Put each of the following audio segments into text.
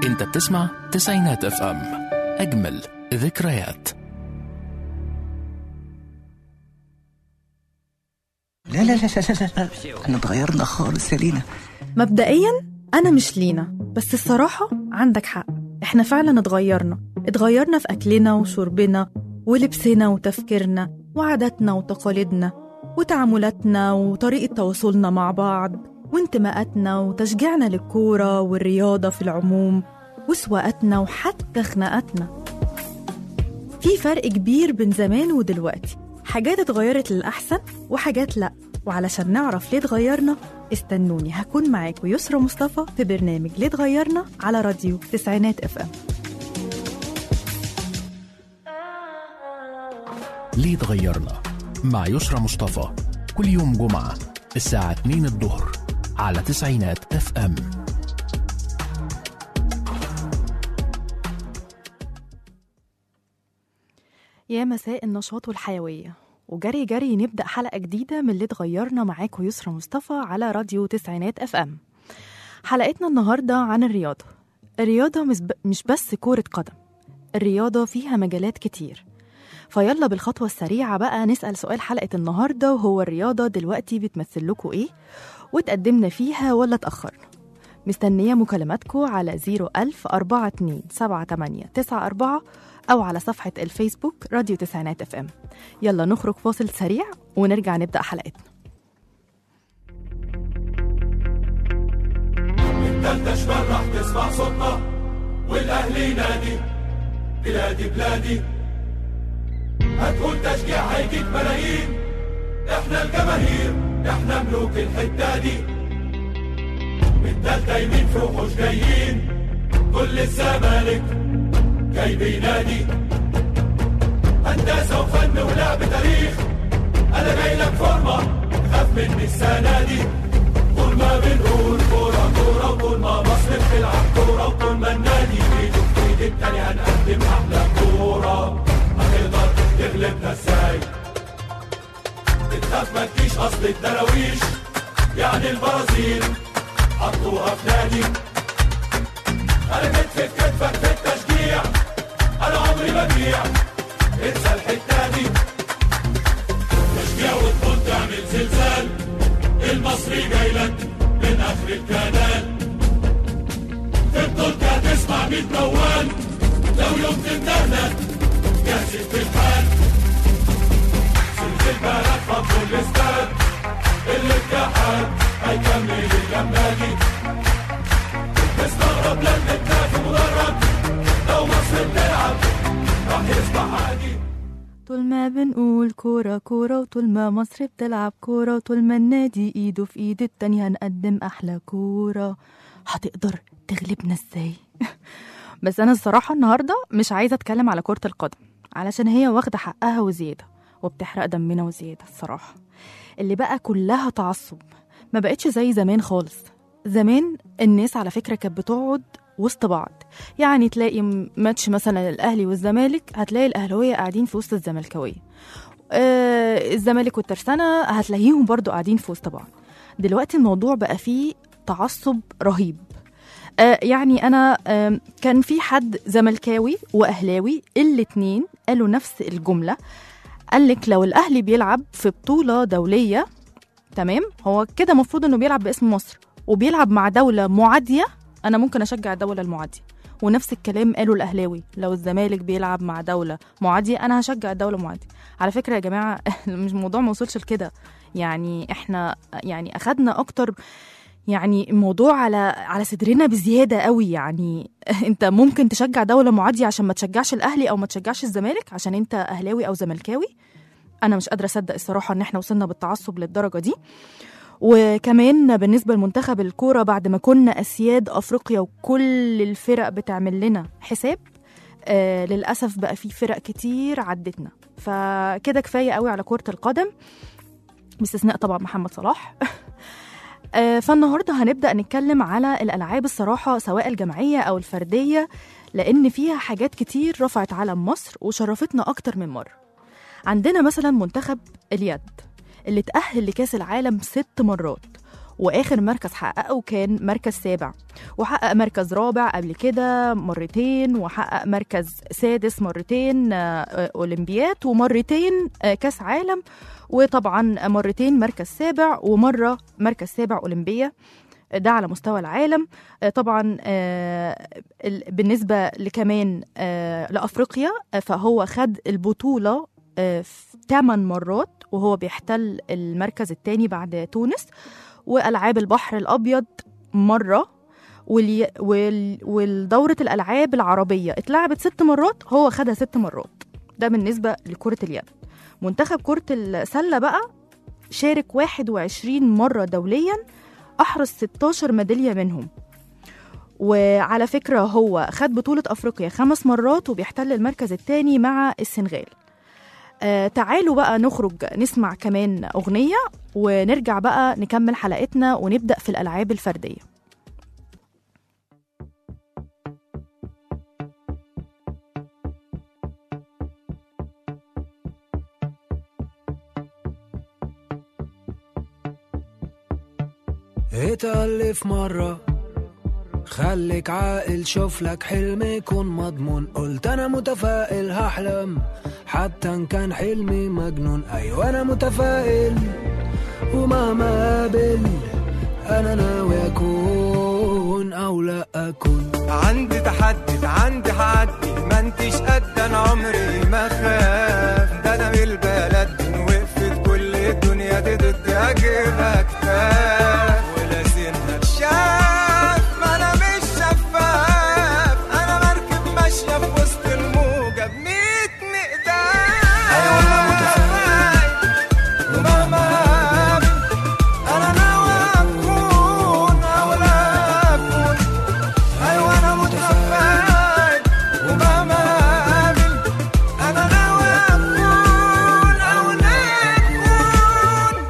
انت بتسمع تسعينات اف ام اجمل ذكريات لا لا لا لا لا, لا. احنا اتغيرنا خالص يا لينا مبدئيا أنا مش لينا بس الصراحة عندك حق إحنا فعلا اتغيرنا اتغيرنا في أكلنا وشربنا ولبسنا وتفكيرنا وعاداتنا وتقاليدنا وتعاملاتنا وطريقة تواصلنا مع بعض وانتماءاتنا وتشجيعنا للكورة والرياضة في العموم وسواقاتنا وحتى خناقاتنا في فرق كبير بين زمان ودلوقتي حاجات اتغيرت للأحسن وحاجات لأ وعلشان نعرف ليه اتغيرنا استنوني هكون معاكم يسرا مصطفى في برنامج ليه اتغيرنا على راديو تسعينات اف ام ليه اتغيرنا مع يسرى مصطفى كل يوم جمعة الساعة 2 الظهر على تسعينات اف ام يا مساء النشاط والحيوية وجري جري نبدأ حلقة جديدة من اللي اتغيرنا معاكم يسرا مصطفى على راديو تسعينات اف ام حلقتنا النهاردة عن الرياضة الرياضة مش ب- مش بس كورة قدم الرياضة فيها مجالات كتير فيلا بالخطوة السريعة بقى نسأل سؤال حلقة النهاردة وهو الرياضة دلوقتي بتمثل لكم ايه وتقدمنا فيها ولا اتأخرنا مستنية مكالماتكم على 01000 42 78 94 أو على صفحة الفيسبوك راديو تسعينات اف ام يلا نخرج فاصل سريع ونرجع نبدأ حلقتنا انت شمال راح تسمع صوتنا والاهلي ينادي بلادي بلادي هتقول تشجيع هيجيك ملايين احنا الجماهير احنا ملوك الحته دي بالتالتة يمين في وحوش جايين كل الزمالك جاي بينادي هندسة وفن ولعب تاريخ انا جاي لك فورمة خاف مني السنة دي طول ما بنقول كورة كورة وطول ما مصر بتلعب كورة وطول ما النادي بيده في ايد التاني هنقدم أحلى كورة هتقدر تغلبنا ازاي بتخاف ما تجيش أصل الدراويش يعني البرازيل حطوها في نادي أنا كتف في كتفك في التشجيع أنا عمري ما بيع انسى الحتة دي تشجيع وتكون تعمل زلزال المصري جاي لك من اخر الكنال في بطولتك هتسمع 100 موال لو يوم تندهنا جاهزين في الحال سلسل بالك خط الاستاد الاتحاد هيكمل الجمالي مستغرب لما في مدرج لو مصر بتلعب راح يصبح عادي طول ما بنقول كورة كورة وطول ما مصر بتلعب كورة وطول ما النادي ايده في ايد التاني هنقدم احلى كورة هتقدر تغلبنا ازاي بس انا الصراحة النهاردة مش عايزة اتكلم على كرة القدم علشان هي واخدة حقها وزيادة وبتحرق دمنا وزيادة الصراحة اللي بقى كلها تعصب ما بقتش زي زمان خالص زمان الناس على فكرة كانت بتقعد وسط بعض يعني تلاقي م- ماتش مثلا الاهلي والزمالك هتلاقي الاهلاويه قاعدين في وسط الزملكاويه آه الزمالك والترسانه هتلاقيهم برضو قاعدين في وسط بعض دلوقتي الموضوع بقى فيه تعصب رهيب آه يعني انا آه كان في حد زملكاوي واهلاوي الاتنين قالوا نفس الجمله قال لك لو الاهلي بيلعب في بطوله دوليه تمام هو كده المفروض انه بيلعب باسم مصر وبيلعب مع دوله معاديه انا ممكن اشجع الدوله المعاديه ونفس الكلام قالوا الاهلاوي لو الزمالك بيلعب مع دوله معاديه انا هشجع الدوله المعاديه على فكره يا جماعه مش الموضوع ما وصلش لكده يعني احنا يعني اخدنا اكتر يعني الموضوع على على صدرنا بزياده قوي يعني انت ممكن تشجع دوله معاديه عشان ما تشجعش الاهلي او ما تشجعش الزمالك عشان انت اهلاوي او زملكاوي انا مش قادره اصدق الصراحه ان احنا وصلنا بالتعصب للدرجه دي وكمان بالنسبة لمنتخب الكورة بعد ما كنا أسياد أفريقيا وكل الفرق بتعمل لنا حساب آه للأسف بقى في فرق كتير عدتنا فكده كفاية قوي على كرة القدم باستثناء طبعا محمد صلاح آه فالنهاردة هنبدأ نتكلم على الألعاب الصراحة سواء الجماعية أو الفردية لأن فيها حاجات كتير رفعت علم مصر وشرفتنا أكتر من مرة عندنا مثلا منتخب اليد اللي تأهل لكأس العالم ست مرات واخر مركز حققه كان مركز سابع وحقق مركز رابع قبل كده مرتين وحقق مركز سادس مرتين آه، آه، اولمبياد ومرتين آه، كاس عالم وطبعا مرتين مركز سابع ومره مركز سابع اولمبيه ده على مستوى العالم آه، طبعا آه، ال- بالنسبه لكمان آه، لافريقيا آه، فهو خد البطوله آه، 8 مرات وهو بيحتل المركز الثاني بعد تونس والعاب البحر الابيض مره والي... وال... والدورة الألعاب العربية اتلعبت ست مرات هو خدها ست مرات ده بالنسبة لكرة اليد منتخب كرة السلة بقى شارك 21 مرة دوليا أحرز 16 ميدالية منهم وعلى فكرة هو خد بطولة أفريقيا خمس مرات وبيحتل المركز الثاني مع السنغال آه تعالوا بقى نخرج نسمع كمان أغنية ونرجع بقى نكمل حلقتنا ونبدأ في الألعاب الفردية اتألف مرة خليك عاقل شوف لك حلم يكون مضمون قلت انا متفائل هحلم حتى ان كان حلمي مجنون ايوه انا متفائل ومهما قابل انا ناوي اكون او لا اكون عندي تحدي عندي حدي ما انتش قد انا عمري ما خاف ده انا من البلد دي وقفت كل الدنيا دي ضدي اجيبها كتاف ولازمها شاف ما انا مش شفاف انا مركب ماشيه في وسط الموجه بميت مقدار ايوه انا متفائل ومهما قابل انا ناوي اكون او لا اكون ايوه انا متفائل ومهما قابل انا ناوي اكون او لا اكون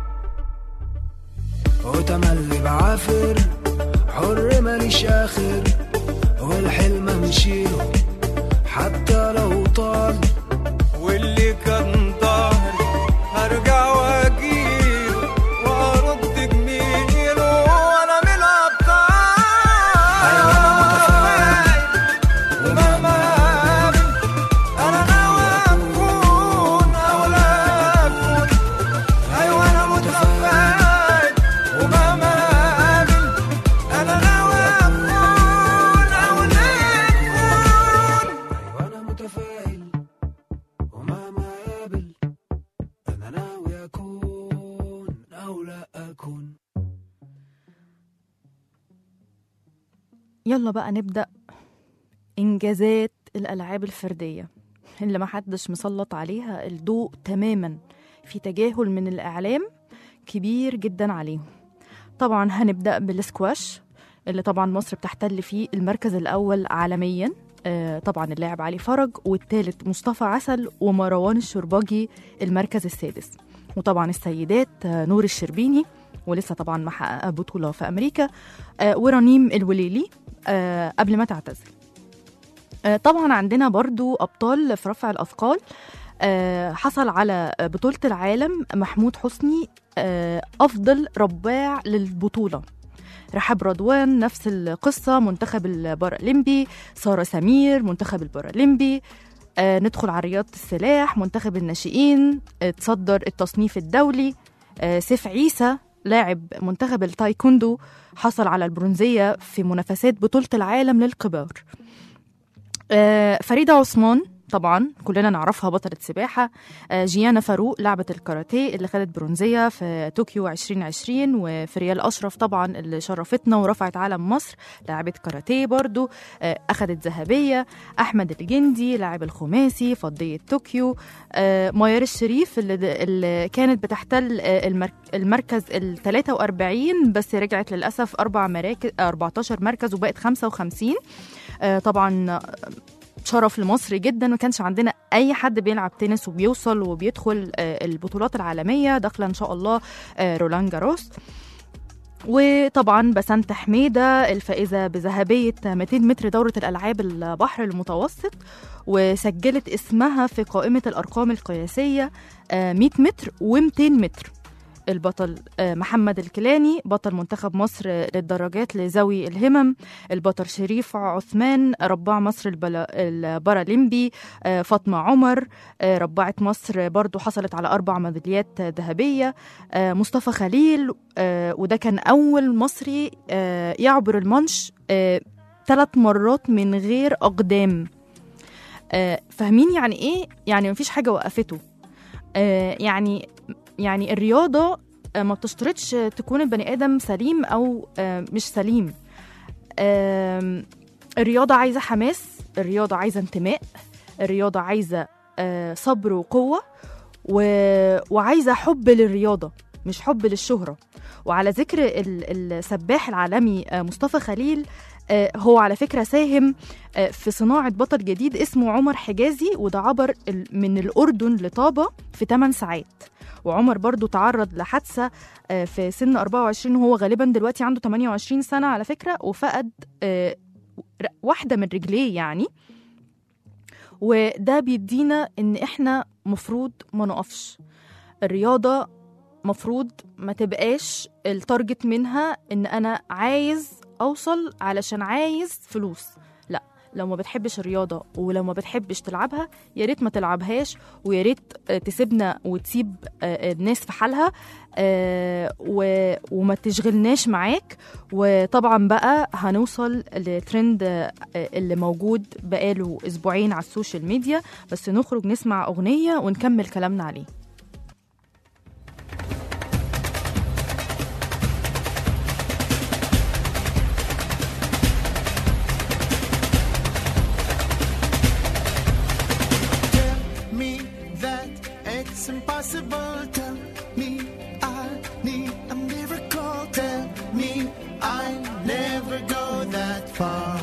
وتملي بعافر حر ماليش اخر والحلم امشيله حتى لو طال واللي كان ظهري هرجع واجيله وارد جميله وانا من الابطال ايوه انا متفائل ومهما قابل انا ناوي اكون او لا اكون ايوه انا متفائل ومهما قابل انا ناوي اكون او لا اكون ايوه انا متفائل ومهما قابل انا ناوي اكون او لا اكون يلا بقى نبدأ إنجازات الألعاب الفردية اللي محدش مسلط عليها الضوء تماما في تجاهل من الإعلام كبير جدا عليهم طبعا هنبدأ بالسكواش اللي طبعا مصر بتحتل فيه المركز الأول عالميا آه، طبعا اللاعب علي فرج والثالث مصطفى عسل ومروان الشرباجي المركز السادس وطبعا السيدات آه، نور الشربيني ولسه طبعا محققة بطولة في أمريكا آه، ورنيم الوليلي آه، قبل ما تعتزل آه، طبعا عندنا برضو أبطال في رفع الأثقال آه، حصل على بطولة العالم محمود حسني آه، أفضل رباع للبطولة رحاب رضوان نفس القصة منتخب البارالمبي سارة سمير منتخب البارالمبي آه، ندخل على رياضة السلاح منتخب الناشئين آه، تصدر التصنيف الدولي آه، سيف عيسى لاعب منتخب التايكوندو حصل على البرونزية في منافسات بطولة العالم للكبار آه، فريدة عثمان طبعا كلنا نعرفها بطلة سباحة آه، جيانا فاروق لعبة الكاراتيه اللي خدت برونزية في طوكيو 2020 وفريال أشرف طبعا اللي شرفتنا ورفعت علم مصر لاعبة كاراتيه برضو آه، أخدت ذهبية أحمد الجندي لاعب الخماسي فضية طوكيو آه، ميار الشريف اللي, اللي كانت بتحتل آه، المرك- المركز ال 43 بس رجعت للأسف أربع مراكز 14 مركز وبقت 55 آه، طبعا شرف لمصر جدا ما كانش عندنا اي حد بيلعب تنس وبيوصل وبيدخل آه، البطولات العالميه داخله ان شاء الله آه، رولان جاروس وطبعا بسنت حميدة الفائزة بذهبية 200 متر دورة الألعاب البحر المتوسط وسجلت اسمها في قائمة الأرقام القياسية آه، 100 متر و200 متر البطل آه، محمد الكيلاني بطل منتخب مصر آه، للدراجات لذوي الهمم البطل شريف عثمان رباع مصر البلا- البارالمبي آه، فاطمة عمر آه، رباعة مصر برضو حصلت على أربع ميداليات آه، ذهبية آه، مصطفى خليل آه، وده كان أول مصري آه، يعبر المانش ثلاث مرات من غير أقدام آه، فاهمين يعني إيه؟ يعني مفيش حاجة وقفته آه، يعني يعني الرياضة آه، ما بتشترطش تكون البني آدم سليم أو آه، مش سليم آم، الرياضة عايزة حماس الرياضة عايزة انتماء الرياضة عايزة آه، صبر وقوة و- وعايزة حب للرياضة مش حب للشهرة وعلى ذكر ال- السباح العالمي آه، مصطفى خليل آه، هو على فكرة ساهم آه، في صناعة بطل جديد اسمه عمر حجازي وده عبر ال- من الأردن لطابة في 8 ساعات وعمر برضو تعرض لحادثة آه، في سن 24 وهو غالبا دلوقتي عنده 28 سنة على فكرة وفقد آه، ر- واحدة من رجليه يعني وده بيدينا ان احنا مفروض ما نقفش الرياضة مفروض ما تبقاش التارجت منها ان انا عايز اوصل علشان عايز فلوس لا لو ما بتحبش الرياضة ولو ما بتحبش تلعبها يا ريت ما تلعبهاش ويا ريت آه، تسيبنا وتسيب آه، الناس في حالها آه، و- وما تشغلناش معاك وطبعا بقى هنوصل لترند آه، اللي موجود بقاله اسبوعين على السوشيال ميديا بس نخرج نسمع اغنيه ونكمل كلامنا عليه me that it's impossible. Tell me I need a miracle. Tell me I never go that far.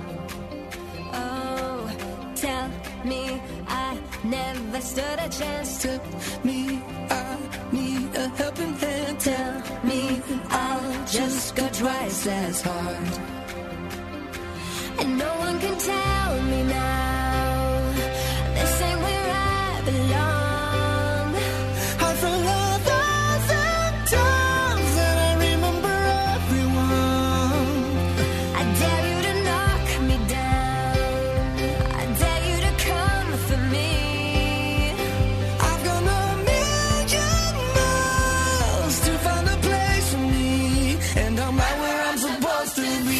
Oh, tell me I never stood a chance. Tell me I need a helping hand. Tell me I'll just go twice as hard. And no one can tell me now. This ain't where I belong. I fell a thousand times and I remember everyone. I dare you to knock me down. I dare you to come for me. I've gone a million miles to find a place for me, and I'm right where I'm supposed to be.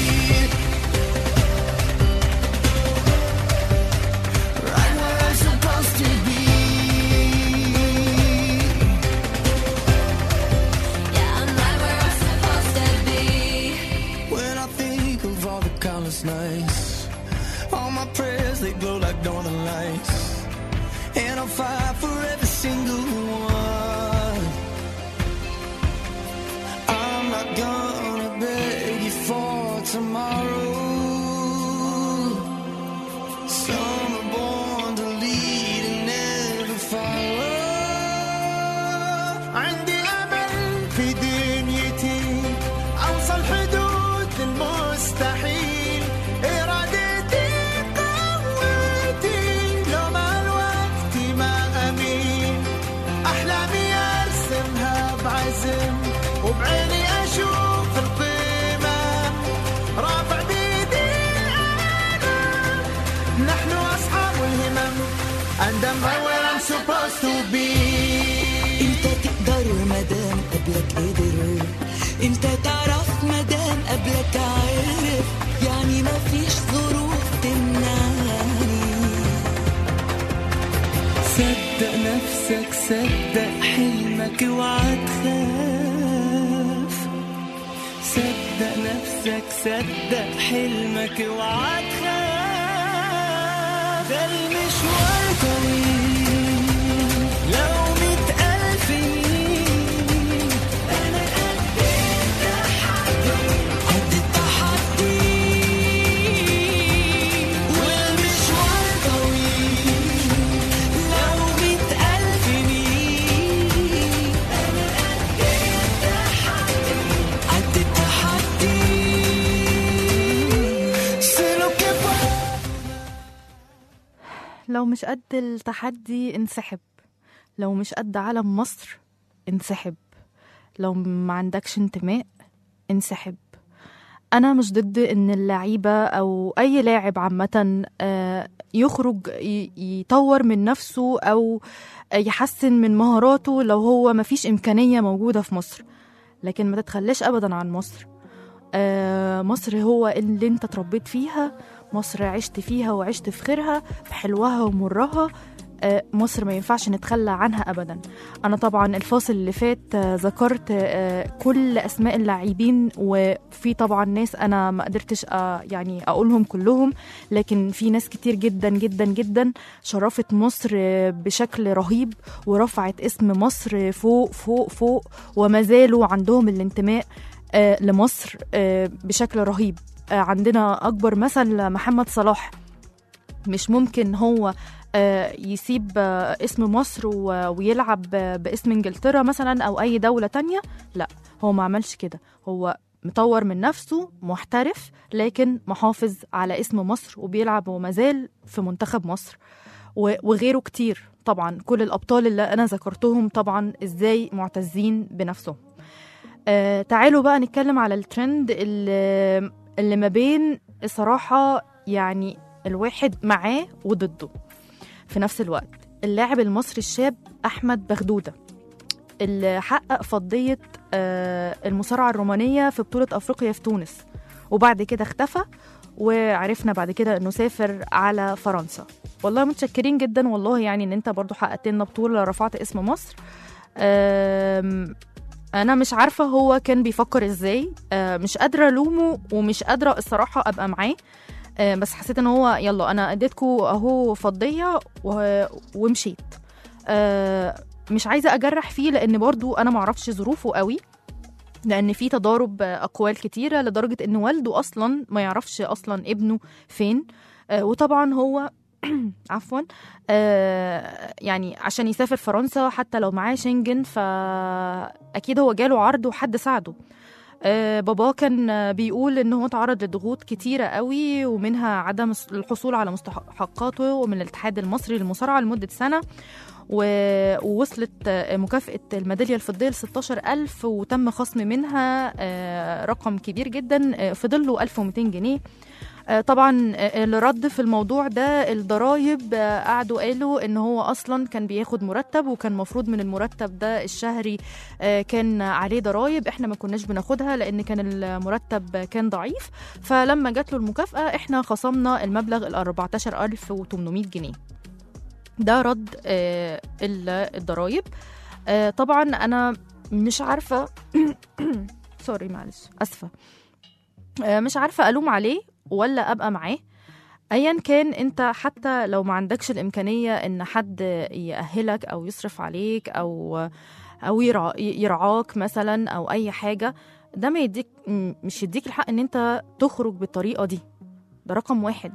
Right where I'm supposed to be. Yeah, I'm right where I'm supposed to be. When I think of all the countless nights, all my prayers they glow like northern lights, and I'll fight for every single one. I'm not gonna beg you for tomorrow. Some are born to lead and never follow. عندي أمل في دنيتي أوصل حدود المستحيل إرادتي قوتي لو ما الوقت ما أمين أحلامي أرسمها بعزم وبعيني أشوف القيمة رافع بيدي أنا نحن أصحاب الهمم and I'm right where I'm supposed to be انت تقدر مدام قبلك قدر انت تعرف مدام قبلك عارف يعني ما فيش ظروف تمنعني صدق نفسك صدق حلمك اوعى تخاف صدق نفسك صدق حلمك اوعى تخاف ده المشوار طويل لو مئة ألف ميل أنا قد التحدي قد التحدي والمشوار طويل لو مئة ألف ميل أنا قد التحدي قد التحدي C'est lo que puedo لو مش قد التحدي انسحب لو مش قد علم مصر انسحب لو ما عندكش انتماء انسحب انا مش ضد ان اللعيبه او اي لاعب عامه آه، يخرج ي- يطور من نفسه او يحسن من مهاراته لو هو ما فيش امكانيه موجوده في مصر لكن ما تتخلاش ابدا عن مصر آه، مصر هو اللي انت اتربيت فيها مصر عشت فيها وعشت في خيرها في حلوها ومرها آه، مصر ما ينفعش نتخلى عنها ابدا انا طبعا الفاصل اللي فات آه، ذكرت آه، كل اسماء اللاعبين وفي طبعا ناس انا ما قدرتش آه، يعني اقولهم كلهم لكن في ناس كتير جدا جدا جدا شرفت مصر آه، بشكل رهيب ورفعت اسم مصر فوق فوق فوق وما زالوا عندهم الانتماء آه، لمصر آه، بشكل رهيب آه، عندنا اكبر مثل محمد صلاح مش ممكن هو آه، يسيب آه، اسم مصر و- ويلعب آه، باسم انجلترا مثلا او اي دولة تانية لا هو ما عملش كده هو مطور من نفسه محترف لكن محافظ على اسم مصر وبيلعب ومازال في منتخب مصر و- وغيره كتير طبعا كل الابطال اللي انا ذكرتهم طبعا ازاي معتزين بنفسهم آه تعالوا بقى نتكلم على الترند اللي, اللي ما بين الصراحة يعني الواحد معاه وضده في نفس الوقت اللاعب المصري الشاب أحمد بغدودة اللي حقق فضية آه المصارعة الرومانية في بطولة أفريقيا في تونس وبعد كده اختفى وعرفنا بعد كده انه سافر على فرنسا والله متشكرين جدا والله يعني ان انت برضو حققت لنا بطولة رفعت اسم مصر آم، انا مش عارفه هو كان بيفكر ازاي آه، مش قادره الومه ومش قادره الصراحه ابقى معاه آه، بس حسيت ان هو يلا انا اديتكوا اهو فضيه و- ومشيت آه، مش عايزه اجرح فيه لان برضو انا معرفش ظروفه قوي لان في تضارب آه، اقوال كتيره لدرجه ان والده اصلا ما يعرفش اصلا ابنه فين آه، وطبعا هو عفوا آه، يعني عشان يسافر فرنسا حتى لو معاه شنجن فاكيد هو جاله عرض وحد ساعده آه، باباه كان آه، بيقول ان هو تعرض لضغوط كتيره قوي ومنها عدم الس- الحصول على مستحقاته ومن الاتحاد المصري للمصارعه لمده سنه و- ووصلت آه، مكافأة الميدالية الفضية ل 16000 وتم خصم منها آه، رقم كبير جدا آه، فضل له 1200 جنيه آه، طبعا آه، اللي رد في الموضوع ده الضرايب آه، قعدوا قالوا ان هو اصلا كان بياخد مرتب وكان مفروض من المرتب ده الشهري آه، كان عليه ضرايب احنا ما كناش بناخدها لان كان المرتب كان ضعيف فلما جات له المكافأة احنا خصمنا المبلغ ال 14800 جنيه ده رد آه، ال- الضرايب آه، طبعا انا مش عارفه سوري معلش اسفه آه، مش عارفه الوم عليه ولا ابقى معاه ايا كان انت حتى لو ما عندكش الامكانيه ان حد يأهلك او يصرف عليك او او يرع- يرعاك مثلا او اي حاجه ده ما يديك م- مش يديك الحق ان انت تخرج بالطريقه دي ده رقم واحد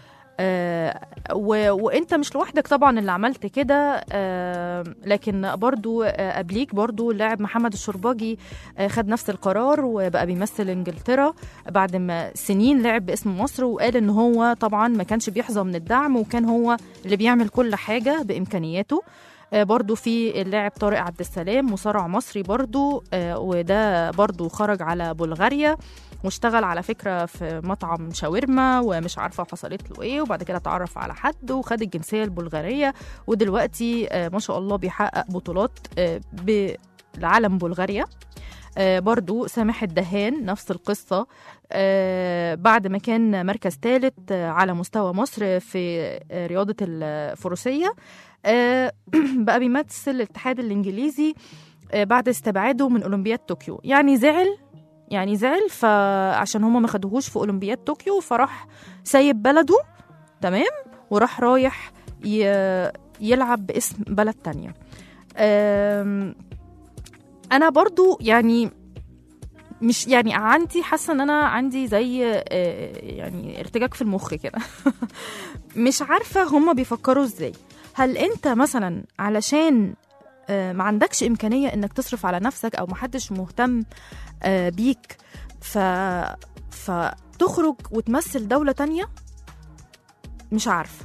آه و... وانت مش لوحدك طبعا اللي عملت كده آه لكن برضو آه قبليك برضو اللاعب محمد الشرباجي آه خد نفس القرار وبقى بيمثل انجلترا بعد ما سنين لعب باسم مصر وقال ان هو طبعا ما كانش بيحظى من الدعم وكان هو اللي بيعمل كل حاجه بامكانياته آه، برضو في اللاعب طارق عبد السلام مصارع مصري برضو آه، وده برضو خرج على بلغاريا واشتغل على فكرة في مطعم شاورما ومش عارفة حصلت له ايه وبعد كده اتعرف على حد وخد الجنسية البلغارية ودلوقتي آه، ما شاء الله بيحقق بطولات آه، بالعالم بلغاريا آه، برضو سامح الدهان نفس القصة آه، بعد ما كان مركز ثالث على مستوى مصر في آه، رياضة الفروسية آه، بقى بيمثل الاتحاد الإنجليزي آه، بعد استبعاده من أولمبياد طوكيو يعني زعل يعني زعل فعشان هما ما خدوهوش في أولمبياد طوكيو فراح سايب بلده تمام وراح رايح ي- يلعب باسم بلد تانية آم، أنا برضو يعني مش يعني عندي حاسه ان انا عندي زي آه، يعني ارتجاج في المخ كده مش عارفه هما بيفكروا ازاي هل انت مثلا علشان آه، ما عندكش امكانيه انك تصرف على نفسك او محدش مهتم آه، بيك ف فتخرج وتمثل دوله تانية مش عارفه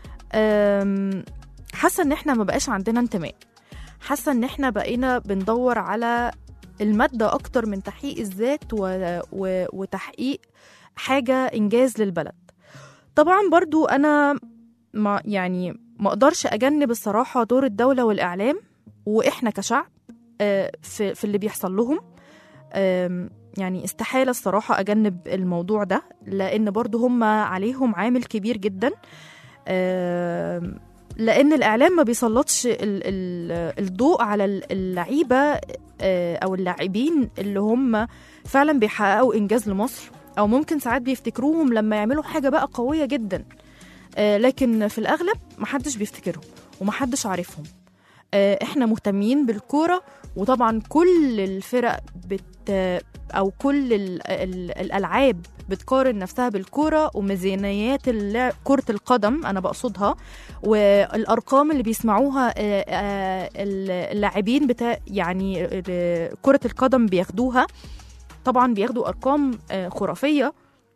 آم، حاسه ان احنا ما بقاش عندنا انتماء حاسه ان احنا بقينا بندور على المادة أكتر من تحقيق الذات و... و... وتحقيق حاجة إنجاز للبلد طبعا برضو أنا ما يعني ما أقدرش أجنب الصراحة دور الدولة والإعلام وإحنا كشعب آه، في, في اللي بيحصل لهم آم، يعني استحالة الصراحة أجنب الموضوع ده لأن برضو هم عليهم عامل كبير جدا آم، لأن الإعلام ما بيسلطش ال- ال- الضوء على ال- اللعيبة آه، أو اللاعبين اللي هم فعلا بيحققوا إنجاز لمصر أو ممكن ساعات بيفتكروهم لما يعملوا حاجة بقى قوية جدا آه، لكن في الأغلب محدش بيفتكرهم ومحدش عارفهم آه، احنا مهتمين بالكورة وطبعا كل الفرق بت او كل ال ال الالعاب بتقارن نفسها بالكوره وميزانيات اللعب كره القدم انا بقصدها والارقام اللي بيسمعوها آه، آه، اللاعبين بتاع يعني آه، كره القدم بياخدوها طبعا بياخدوا ارقام آه، خرافيه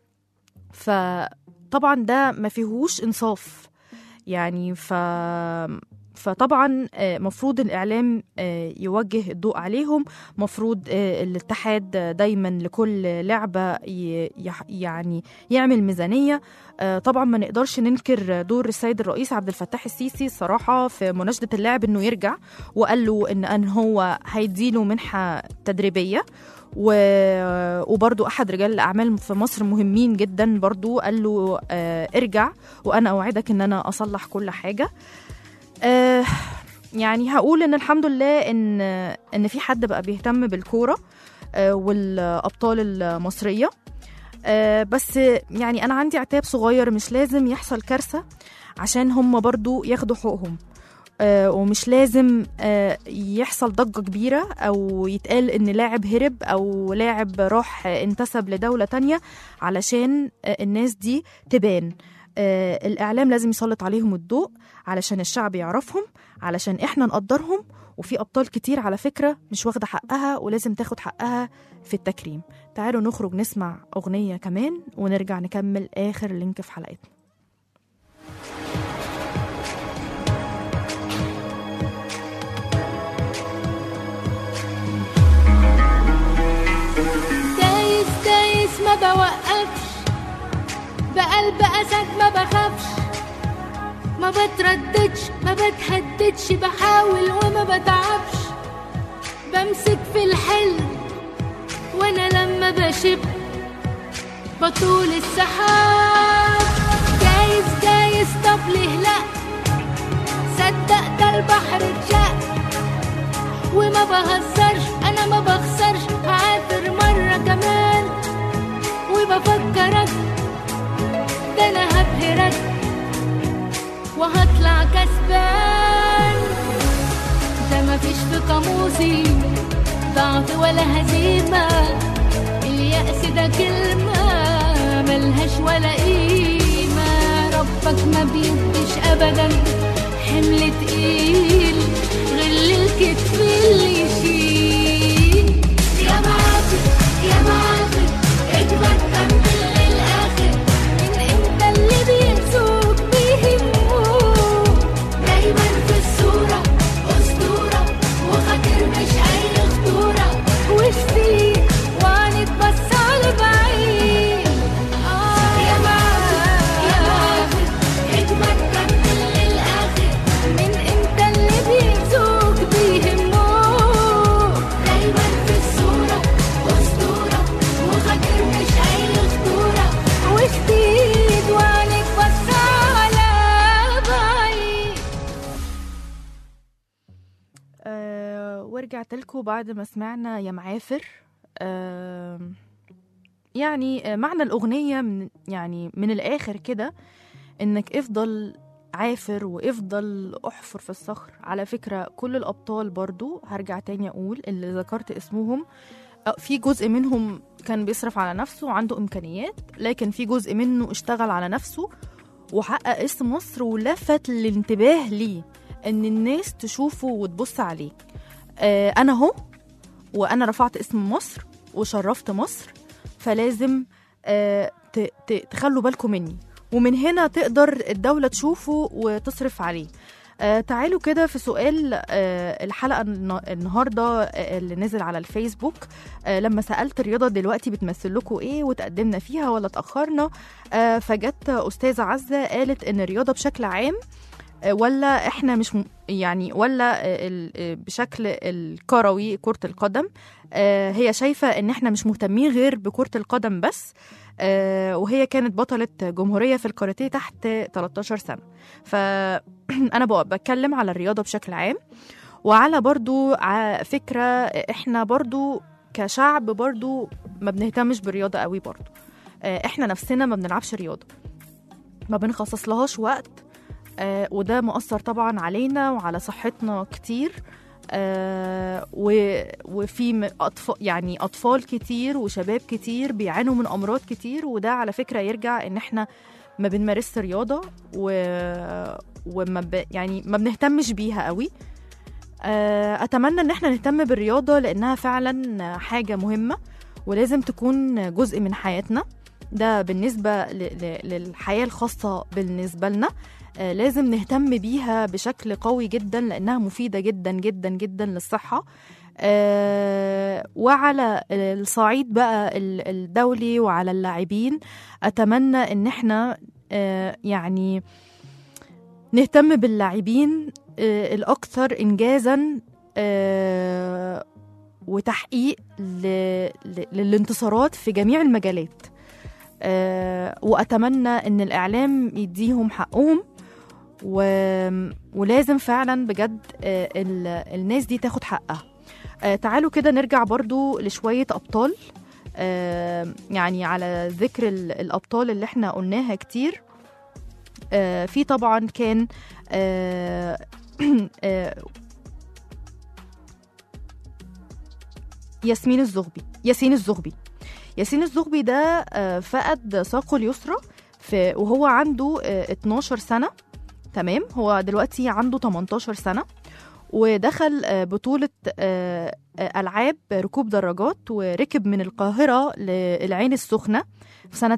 فطبعا ده ما فيهوش انصاف يعني ف فطبعا آه، مفروض الاعلام آه، يوجه الضوء عليهم مفروض آه، الاتحاد آه، دايما لكل لعبه ي- يح- يعني يعمل ميزانيه آه، طبعا ما نقدرش ننكر دور السيد الرئيس عبد الفتاح السيسي الصراحه في مناشده اللاعب انه يرجع وقال له ان ان هو هيديله منحه تدريبيه و... وبرضو احد رجال الاعمال في مصر مهمين جدا برضو قال له آه ارجع وانا اوعدك ان انا اصلح كل حاجه آه يعني هقول ان الحمد لله ان ان في حد بقى بيهتم بالكوره آه والابطال المصريه آه بس يعني انا عندي عتاب صغير مش لازم يحصل كارثه عشان هم برضو ياخدوا حقوقهم آه، ومش لازم آه، يحصل ضجة كبيرة أو يتقال إن لاعب هرب أو لاعب راح آه، انتسب لدولة تانية علشان آه، الناس دي تبان آه، الإعلام لازم يسلط عليهم الضوء علشان الشعب يعرفهم علشان إحنا نقدرهم وفي أبطال كتير على فكرة مش واخدة حقها ولازم تاخد حقها في التكريم تعالوا نخرج نسمع أغنية كمان ونرجع نكمل آخر لينك في حلقتنا دايس دايس ما بوقفش بقلب اسد ما بخافش ما بترددش ما بتهددش بحاول وما بتعبش بمسك في الحلم وانا لما بشب بطول السحاب جايز جايز طب ليه لا صدق ده البحر اتشق وما بهزرش انا ما بخسرش هعافر مرة كمان وبفكرك ده انا هبهرك وهطلع كسبان ده مفيش في قاموسي ضعف ولا هزيمة اليأس ده كلمة ملهاش ولا قيمة ربك ما بيديش أبدا حمل تقيل غل الكتف اللي يشيل يا معافي يا معافي اجمد كمل للآخر من انت اللي بينسوك بيهموك دايما في الصورة أسطورة وخاطر مش أي خطورة وشتي وعنك بس على بعيد آه يا معافي يا معافي اجمد كمل للآخر من انت اللي بينسوك بيهموك دايما في الصورة أسطورة وخاطر مش أي خطورة وشتيت وعنك بس على بعيد آه ورجعت لكم بعد ما سمعنا يا معافر آه يعني آه معنى الأغنية من يعني من الآخر كده إنك افضل عافر وافضل احفر في الصخر على فكرة كل الأبطال برضو هرجع تاني أقول اللي ذكرت اسمهم آه، في جزء منهم كان بيصرف على نفسه وعنده إمكانيات لكن في جزء منه اشتغل على نفسه وحقق اسم مصر ولفت الانتباه ليه ان الناس تشوفه وتبص عليه آه انا اهو وانا رفعت اسم مصر وشرفت مصر فلازم آه ت- ت- تخلوا بالكم مني ومن هنا تقدر الدولة تشوفه وتصرف عليه آه تعالوا كده في سؤال آه الحلقة النا- النهاردة آه اللي نزل على الفيسبوك آه لما سألت الرياضة دلوقتي بتمثل لكم إيه وتقدمنا فيها ولا تأخرنا آه فجت أستاذة عزة قالت إن الرياضة بشكل عام آه ولا إحنا مش م... يعني ولا آه ال- آه بشكل الكروي كرة القدم آه هي شايفة إن إحنا مش مهتمين غير بكرة القدم بس آه وهي كانت بطلة جمهورية في الكاراتيه تحت 13 سنة فأنا بقى بتكلم على الرياضة بشكل عام وعلى برضو ع- فكرة إحنا برضو كشعب برضو ما بنهتمش بالرياضة قوي برضو آه، إحنا نفسنا ما بنلعبش رياضة ما بنخصص لهاش وقت آه، وده مؤثر طبعا علينا وعلى صحتنا كتير آه، و- وفي م- أطفال يعني أطفال كتير وشباب كتير بيعانوا من أمراض كتير وده على فكرة يرجع إن إحنا ما بنمارسش رياضة و... وما ب... يعني ما بنهتمش بيها قوي آه، أتمنى إن إحنا نهتم بالرياضة لأنها فعلا حاجة مهمة ولازم تكون جزء من حياتنا ده بالنسبة ل... ل... للحياة الخاصة بالنسبة لنا آه، لازم نهتم بيها بشكل قوي جدا لأنها مفيدة جدا جدا جدا للصحة آه، وعلى الصعيد بقى ال- الدولي وعلى اللاعبين أتمنى إن إحنا آه، يعني نهتم باللاعبين آه، الأكثر إنجازا آه، وتحقيق ل- ل- للانتصارات في جميع المجالات آه، وأتمنى إن الإعلام يديهم حقهم و... ولازم فعلا بجد آه، ال... الناس دي تاخد حقها آه، تعالوا كده نرجع برضو لشوية أبطال آه، يعني على ذكر ال- الأبطال اللي احنا قلناها كتير آه، في طبعا كان آه، آه، ياسمين الزغبي ياسين الزغبي ياسين الزغبي ده آه، فقد ساقه اليسرى في وهو عنده آه، 12 سنة تمام هو دلوقتي عنده 18 سنة ودخل آه، بطولة آه، آه، ألعاب ركوب دراجات وركب من القاهرة للعين السخنة في سنة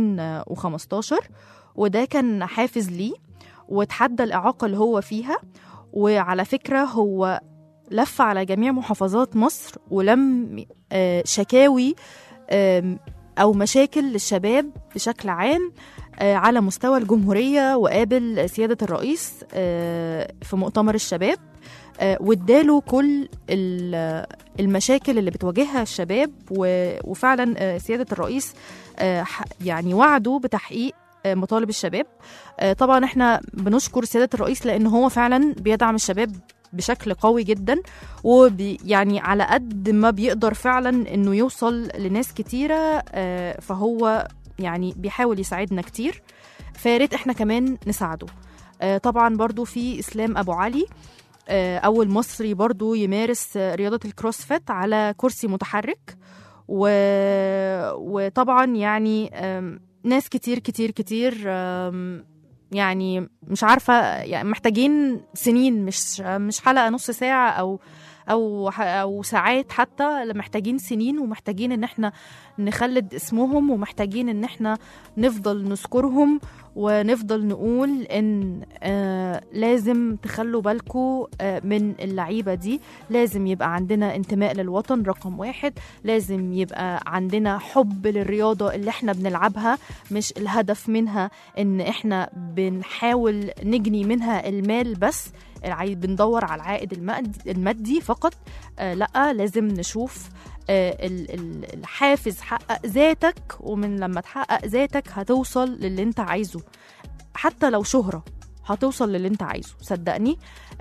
2015 وده كان حافز ليه وتحدى الإعاقة اللي هو فيها وعلى فكرة هو لف على جميع محافظات مصر ولم آه، شكاوي آم، أو مشاكل للشباب بشكل عام آه، على مستوى الجمهورية وقابل سيادة الرئيس آه، في مؤتمر الشباب آه، واداله كل ال- المشاكل اللي بتواجهها الشباب و- وفعلا آه، سيادة الرئيس آه، ح- يعني وعده بتحقيق آه، مطالب الشباب آه، طبعا احنا بنشكر سيادة الرئيس لأن هو فعلا بيدعم الشباب بشكل قوي جدا وبي يعني على قد ما بيقدر فعلا انه يوصل لناس كتيرة آه، فهو يعني بيحاول يساعدنا كتير فياريت احنا كمان نساعده آه، طبعا برضو في اسلام ابو علي آه، اول مصري برضو يمارس آه، رياضه الكروسفيت على كرسي متحرك و... وطبعا يعني آم، ناس كتير كتير كتير آم، يعني مش عارفه يعني محتاجين سنين مش مش حلقه نص ساعه او او ح- او ساعات حتى محتاجين سنين ومحتاجين ان احنا نخلد اسمهم ومحتاجين ان احنا نفضل نذكرهم ونفضل نقول ان آه لازم تخلوا بالكم آه من اللعيبه دي لازم يبقى عندنا انتماء للوطن رقم واحد لازم يبقى عندنا حب للرياضه اللي احنا بنلعبها مش الهدف منها ان احنا بنحاول نجني منها المال بس العي- بندور على العائد المادي, المادي فقط آه لا لازم نشوف آه، ال- ال- الحافز حقق ذاتك ومن لما تحقق ذاتك هتوصل للي انت عايزه حتى لو شهرة هتوصل للي انت عايزه صدقني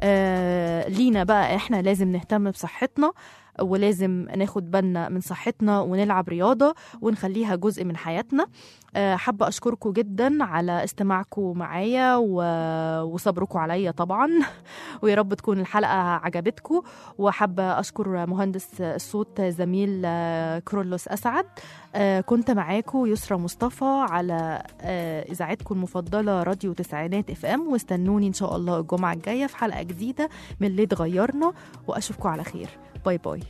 آه لينا بقى احنا لازم نهتم بصحتنا ولازم ناخد بالنا من صحتنا ونلعب رياضة ونخليها جزء من حياتنا آه، حابة أشكركم جدا على استماعكم معايا و- وصبركم عليا طبعا ويا رب تكون الحلقة عجبتكم وحابة أشكر مهندس الصوت زميل آه، كرولوس أسعد آه، كنت معاكم يسرى مصطفى على آه، إذاعتكم المفضلة راديو تسعينات اف ام واستنوني إن شاء الله الجمعة الجاية في حلقة جديدة من اللي اتغيرنا وأشوفكم على خير باي باي